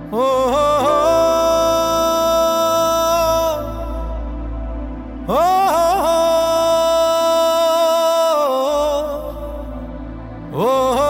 ஓ ஓ ஓ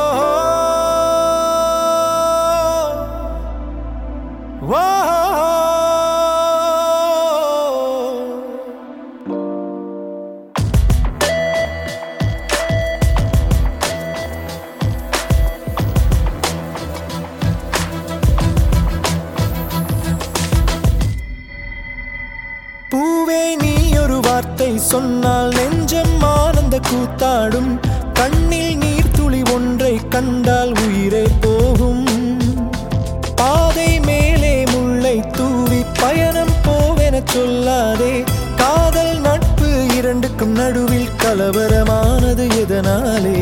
பூவே நீ ஒரு வார்த்தை சொன்னால் நெஞ்சம் ஆனந்த கூத்தாடும் கண்ணில் நீர் துளி ஒன்றை கண்டால் உயிரே போகும் பாதை மேலே முல்லை தூவி பயணம் போவென சொல்லாதே காதல் நட்பு இரண்டுக்கும் நடுவில் கலவரமானது எதனாலே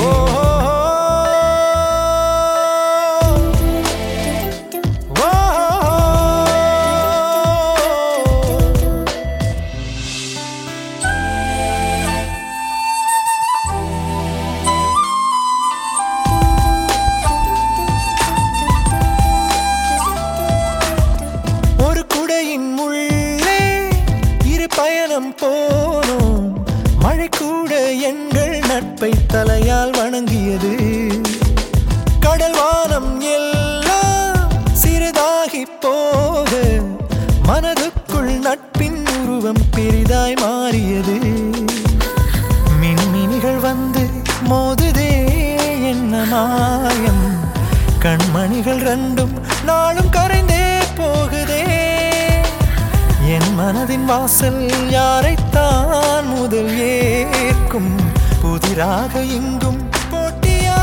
ஓ ஒரு குடையின் உள்ளே இரு பயணம் போனோம் மழை கூட எங்கள் நட்பை தலையால் வணங்கியது கடல் வானம் எல்லாம் சிறிதாகி போக மனதுக்குள் நட்பின் உருவம் பெரிதாய் மாறியது மின்மினிகள் வந்து மோதுதே என்ன மாயம் கண்மணிகள் ரெண்டும் நாளும் கரைந்தே போகுதே என் மனதின் வாசல் யாரைத்தான் முதல் ஏற்கும் புதிராக இங்கும் போட்டியா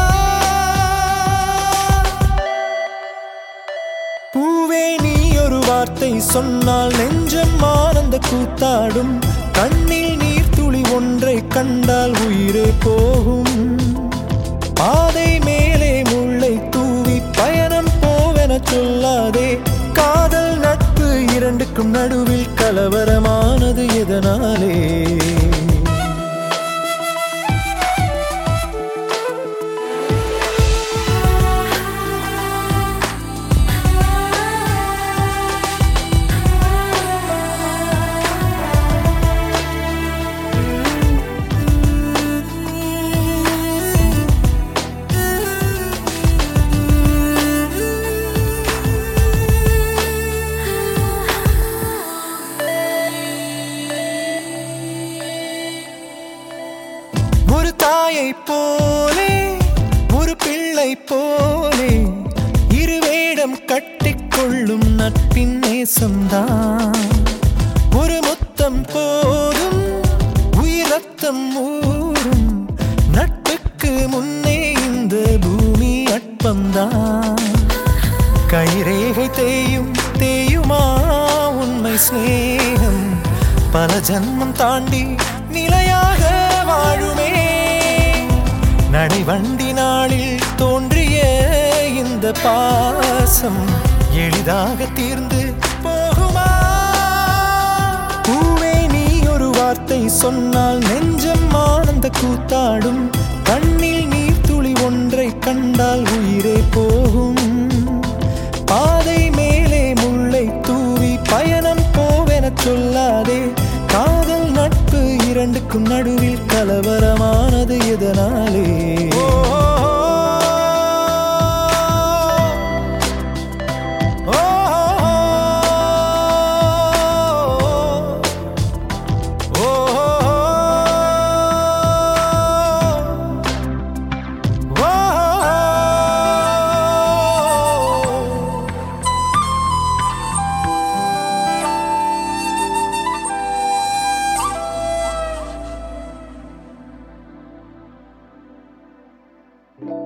பூவே நீ ஒரு வார்த்தை சொன்னால் நெஞ்சம் ஆனந்த கூத்தாடும் கண்ணில் நீர் துளி ஒன்றை கண்டால் உயிரே போகும் பாதை மேலே முல்லை தூவி பயணம் போவென சொல்லாதே காதல் நட்பு இரண்டுக்கும் நடுவில் கலவரமானது எதனாலே ஒரு தாயை போலே ஒரு பிள்ளை போலே இருவேடம் கட்டிக்கொள்ளும் நட்பின் நேசம்தான் ஒரு முத்தம் போதும் உயிர் ரத்தம் ஊறும் நட்புக்கு முன்னே இந்த பூமி அற்பம்தான் கைரேகை தேயும் தேயுமா உண்மை சிநேகம் பல ஜன்மம் தாண்டி நிலையாக வாழுமே நடைவண்டி நாளில் தோன்றிய இந்த பாசம் எளிதாக தீர்ந்து போகுமா பூவே நீ ஒரு வார்த்தை சொன்னால் நெஞ்சம் ஆனந்த கூத்தாடும் கண்ணில் நீர் துளி ஒன்றை கண்டால் உயிரே போகும் பாதை மேலே முல்லை தூவி பயணம் போவென சொல்லாதே காதல் நட்பு இரண்டுக்கும் நடுவில் கலவரமானது எதனாலே thank you